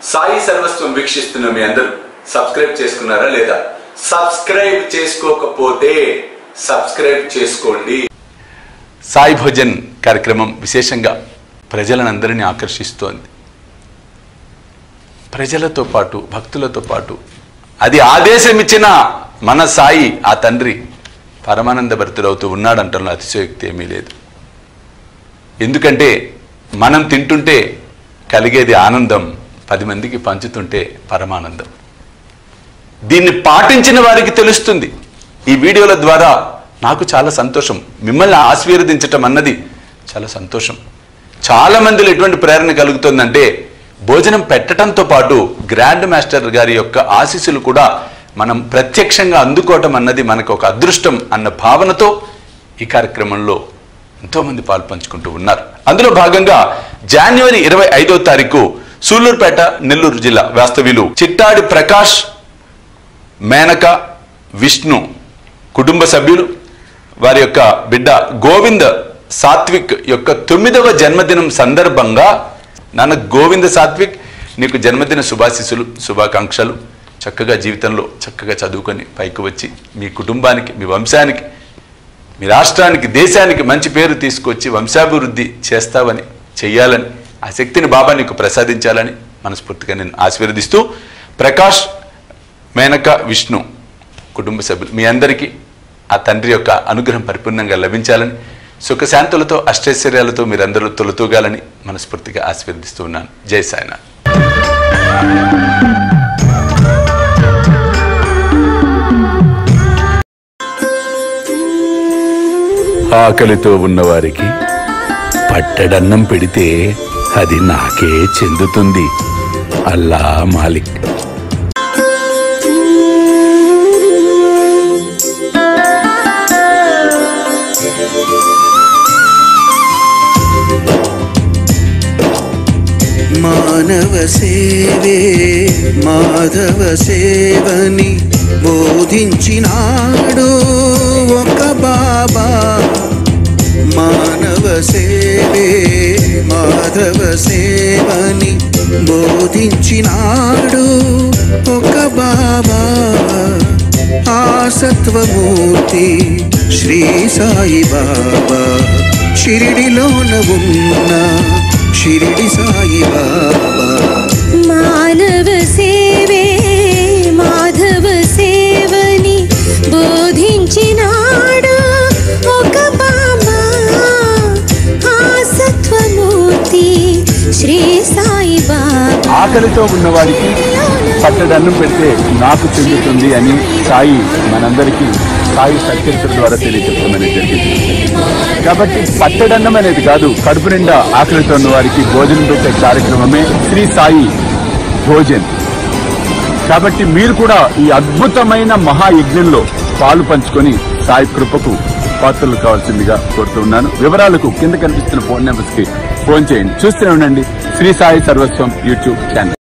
సాయి సర్వస్వం వీక్షిస్తున్న మీ అందరూ సబ్స్క్రైబ్ చేసుకున్నారా లేదా సబ్స్క్రైబ్ చేసుకోకపోతే సబ్స్క్రైబ్ చేసుకోండి సాయి భోజన్ కార్యక్రమం విశేషంగా ప్రజలనందరినీ ఆకర్షిస్తోంది ప్రజలతో పాటు భక్తులతో పాటు అది ఆదేశం ఇచ్చిన మన సాయి ఆ తండ్రి పరమానంద భరితుడవుతూ ఉన్నాడంటలో అతిశయోక్తి ఏమీ లేదు ఎందుకంటే మనం తింటుంటే కలిగేది ఆనందం పది మందికి పంచుతుంటే పరమానందం దీన్ని పాటించిన వారికి తెలుస్తుంది ఈ వీడియోల ద్వారా నాకు చాలా సంతోషం మిమ్మల్ని ఆశీర్వదించటం అన్నది చాలా సంతోషం చాలా మందిలో ఎటువంటి ప్రేరణ కలుగుతుందంటే భోజనం పెట్టడంతో పాటు గ్రాండ్ మాస్టర్ గారి యొక్క ఆశీస్సులు కూడా మనం ప్రత్యక్షంగా అందుకోవటం అన్నది మనకు ఒక అదృష్టం అన్న భావనతో ఈ కార్యక్రమంలో ఎంతోమంది పాలు పంచుకుంటూ ఉన్నారు అందులో భాగంగా జనవరి ఇరవై ఐదో తారీఖు సూళ్లూరుపేట నెల్లూరు జిల్లా వాస్తవ్యులు చిట్టాడి ప్రకాష్ మేనక విష్ణు కుటుంబ సభ్యులు వారి యొక్క బిడ్డ గోవింద్ సాత్విక్ యొక్క తొమ్మిదవ జన్మదినం సందర్భంగా నాన్న గోవింద సాత్విక్ నీకు జన్మదిన శుభాశీస్సులు శుభాకాంక్షలు చక్కగా జీవితంలో చక్కగా చదువుకొని పైకి వచ్చి మీ కుటుంబానికి మీ వంశానికి మీ రాష్ట్రానికి దేశానికి మంచి పేరు తీసుకొచ్చి వంశాభివృద్ధి చేస్తావని చెయ్యాలని ఆ శక్తిని బాబా నీకు ప్రసాదించాలని మనస్ఫూర్తిగా నేను ఆశీర్వదిస్తూ ప్రకాష్ మేనక విష్ణు కుటుంబ సభ్యులు మీ అందరికీ ఆ తండ్రి యొక్క అనుగ్రహం పరిపూర్ణంగా లభించాలని సుఖశాంతులతో అష్టైశ్వర్యాలతో మీరందరూ తొలతూగాలని మనస్ఫూర్తిగా ఆశీర్వదిస్తూ ఉన్నాను జై సాయినాథ్ ఆకలితో ఉన్నవారికి పట్టడన్నం పెడితే అది నాకే చెందుతుంది అల్లా మాలిక్ మానవ సేవే మాధవ సేవని బోధించినాడు ఒక బాబా మానవ సేవే మాధవ సేవని బోధించినాడు ఒక బాబా ఆ సత్వమూర్తి శ్రీ సాయి బాబా షిరిడిలోన ఉన్న షిరిడి సాయి బాబా మానవ సేవే మాధవ సేవని బోధించినాడు ఒక బాబా ఆ సత్వమూర్తి శ్రీ సాయి బాబా ఆకలితో ఉన్నవాడికి పట్టడన్నం పెడితే నాకు చెందుతుంది అని సాయి మనందరికీ సాయి సత్యరిత్ర ద్వారా తెలియజెప్పడం అనేది జరిగింది కాబట్టి పట్టడన్నం అనేది కాదు కడుపు నిండా ఆకలితో ఉన్న వారికి భోజనం పెట్టే కార్యక్రమమే శ్రీ సాయి భోజన్ కాబట్టి మీరు కూడా ఈ అద్భుతమైన మహాయజ్ఞంలో పాలు పంచుకొని సాయి కృపకు పాత్రలు కావాల్సిందిగా కోరుతున్నాను వివరాలకు కింద కనిపిస్తున్న ఫోన్ నెంబర్స్ కి ఫోన్ చేయండి చూస్తూనే ఉండండి శ్రీ సాయి సర్వస్వం యూట్యూబ్ ఛానల్